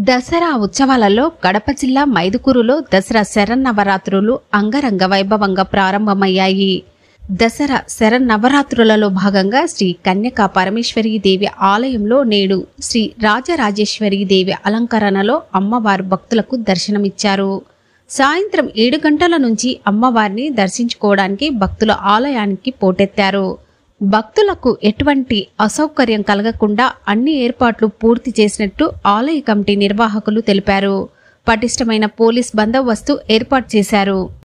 దసరా ఉత్సవాలలో కడప జిల్లా మైదుకూరులో దసరా శరన్నవరాత్రులు అంగరంగ వైభవంగా ప్రారంభమయ్యాయి దసరా శరన్నవరాత్రులలో భాగంగా శ్రీ కన్యకా పరమేశ్వరీ దేవి ఆలయంలో నేడు శ్రీ రాజరాజేశ్వరీ దేవి అలంకరణలో అమ్మవారు భక్తులకు దర్శనమిచ్చారు సాయంత్రం ఏడు గంటల నుంచి అమ్మవారిని దర్శించుకోవడానికి భక్తులు ఆలయానికి పోటెత్తారు భక్తులకు ఎటువంటి అసౌకర్యం కలగకుండా అన్ని ఏర్పాట్లు పూర్తి చేసినట్టు ఆలయ కమిటీ నిర్వాహకులు తెలిపారు పటిష్టమైన పోలీస్ బందోబస్తు ఏర్పాటు చేశారు